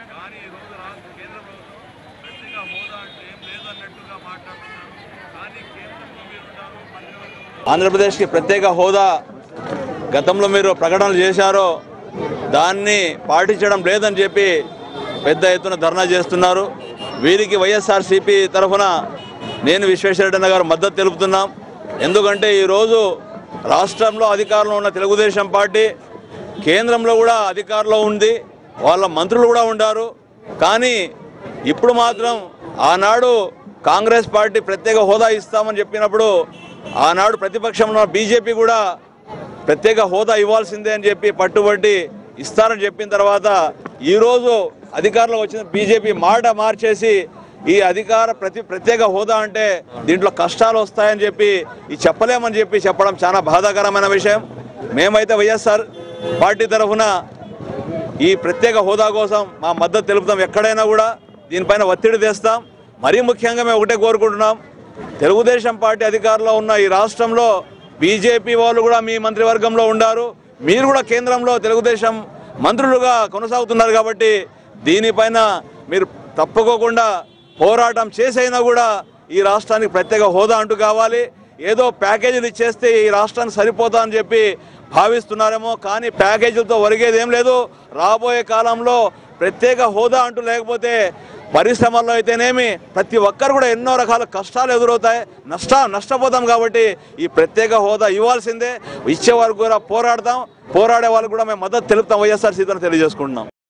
కానీ ఈ రోజు రాష్ట్ర కేంద్ర ప్రభుత్వం ప్రత్యేక హోదా అంటే ఏం లేదన్నట్టుగా మాట్లాడుతున్నారు కానీ కేంద్రంలో మీరు ఉన్నారు మంత్రివర్గంలో ఆంధ్రప్రదేశ్కి ప్రత్యేక హోదా గతంలో మీరు ప్రకటనలు చేశారో దాన్ని పాటించడం లేదని చెప్పి పెద్ద ఎత్తున ధర్నా చేస్తున్నారు వీరికి వైఎస్ఆర్సీపీ తరఫున నేను విశ్వేశ్వరరెడ్డి గారు మద్దతు తెలుపుతున్నాం ఎందుకంటే ఈరోజు రాష్ట్రంలో అధికారంలో ఉన్న తెలుగుదేశం పార్టీ కేంద్రంలో కూడా అధికారంలో ఉంది వాళ్ళ మంత్రులు కూడా ఉండారు కానీ ఇప్పుడు మాత్రం ఆనాడు కాంగ్రెస్ పార్టీ ప్రత్యేక హోదా ఇస్తామని చెప్పినప్పుడు ఆనాడు ప్రతిపక్షంలో బీజేపీ కూడా ప్రత్యేక హోదా ఇవ్వాల్సిందే అని చెప్పి పట్టుబట్టి ఇస్తారని చెప్పిన తర్వాత ఈరోజు అధికారంలో వచ్చిన బీజేపీ మాట మార్చేసి ఈ అధికార ప్రతి ప్రత్యేక హోదా అంటే దీంట్లో కష్టాలు వస్తాయని చెప్పి ఇది చెప్పలేమని చెప్పి చెప్పడం చాలా బాధాకరమైన విషయం మేమైతే వైఎస్ఆర్ పార్టీ తరఫున ఈ ప్రత్యేక హోదా కోసం మా మద్దతు తెలుపుతాం ఎక్కడైనా కూడా దీనిపైన ఒత్తిడి తెస్తాం మరీ ముఖ్యంగా మేము ఒకటే కోరుకుంటున్నాం తెలుగుదేశం పార్టీ అధికారంలో ఉన్న ఈ రాష్ట్రంలో బీజేపీ వాళ్ళు కూడా మీ మంత్రివర్గంలో ఉండారు మీరు కూడా కేంద్రంలో తెలుగుదేశం మంత్రులుగా కొనసాగుతున్నారు కాబట్టి దీనిపైన మీరు తప్పుకోకుండా పోరాటం చేసైనా కూడా ఈ రాష్ట్రానికి ప్రత్యేక హోదా అంటూ కావాలి ఏదో ప్యాకేజీలు ఇచ్చేస్తే ఈ రాష్ట్రానికి సరిపోతా అని చెప్పి భావిస్తున్నారేమో కానీ ప్యాకేజీలతో ఒరిగేది ఏం లేదు రాబోయే కాలంలో ప్రత్యేక హోదా అంటూ లేకపోతే పరిశ్రమల్లో అయితేనేమి ప్రతి ఒక్కరు కూడా ఎన్నో రకాల కష్టాలు ఎదురవుతాయి నష్ట నష్టపోతాం కాబట్టి ఈ ప్రత్యేక హోదా ఇవ్వాల్సిందే ఇచ్చే వరకు కూడా పోరాడతాం పోరాడే వాళ్ళకు కూడా మేము మద్దతు తెలుపుతాం వైఎస్ఆర్ సీతను తెలియజేసుకుంటున్నాం